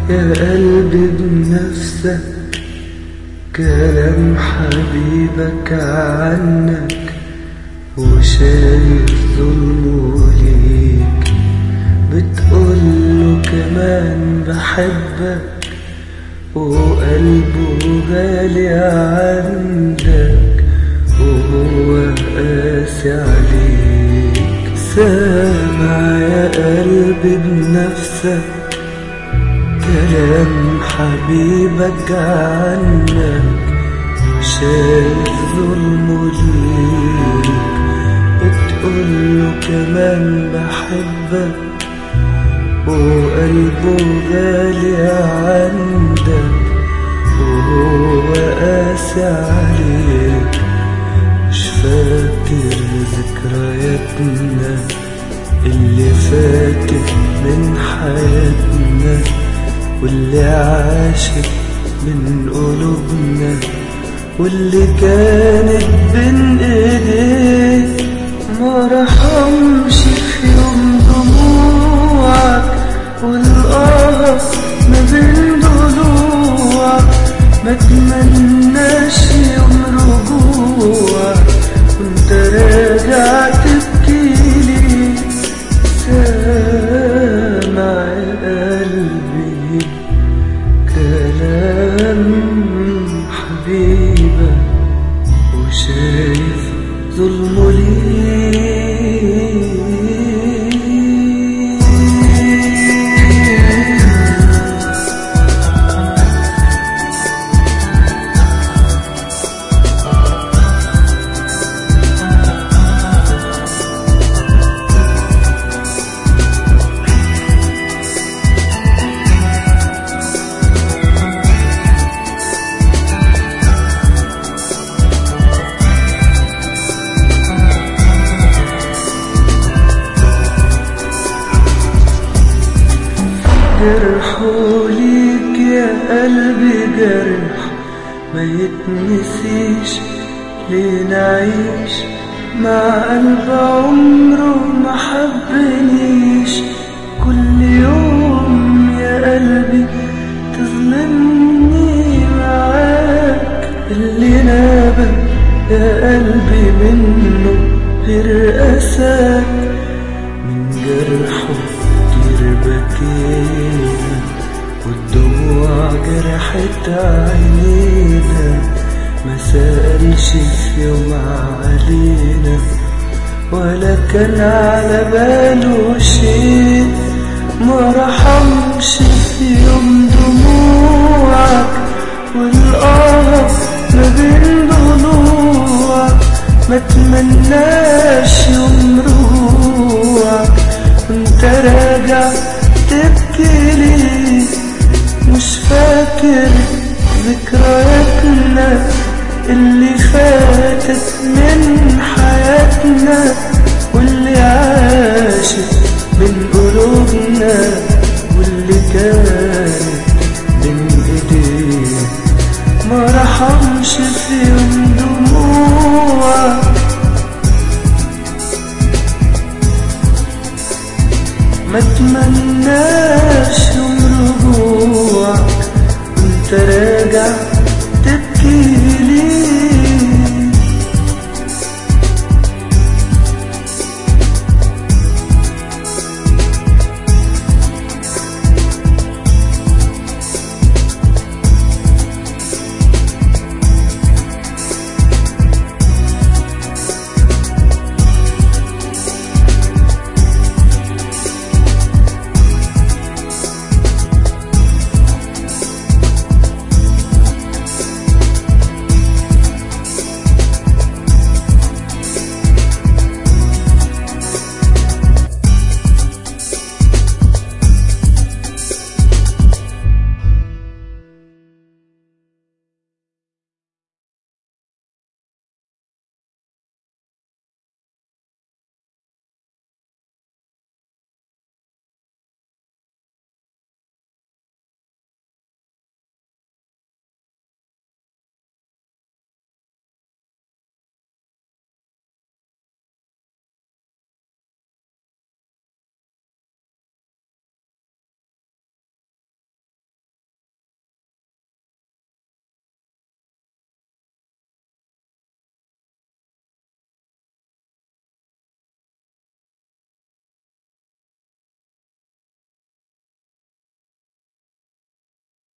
يا قلبي بنفسك كلام حبيبك عنك وشايف ظلمه ليك بتقوله كمان بحبك وقلبه غالي عندك وهو قاسي عليك سامع يا قلبي بنفسك كلام حبيبك عنك شايف ظلمه ليك بتقوله كمان بحبك وقلبه غالي عندك وهو قاسي عليك مش فاكر ذكرياتنا اللي فاتت من حياتنا واللي عاشت من قلوبنا واللي كانت بين ايديك ما رحمش في يوم دموعك والقهر ما بين ضلوعك ما تمناش يوم رجوعك وانت راجع تبكي لي سامع قلبي كلام حبيبك وشايف ظلمه ليه جرحه ليك يا قلبي جرح ما يتنسيش ليه نعيش مع قلب عمره ما حبنيش كل يوم يا قلبي تظلمني معاك اللي نابك يا قلبي منه غير أساك من جرحه كتير بكينا والدموع جرحت عينينا ما سألش في يوم علينا ولا كان على باله شيء ما رحمش في يوم دموعك والقهر ما بين ضلوعك ما تمناش يوم رجوعك وانت راجع تبكي لي مش فاكر ذكرياتنا اللي فاتت من حياتنا واللي عاشت من قلوبنا واللي كانت بين ايدينا ما رحمش في يوم دموعك ما تمناش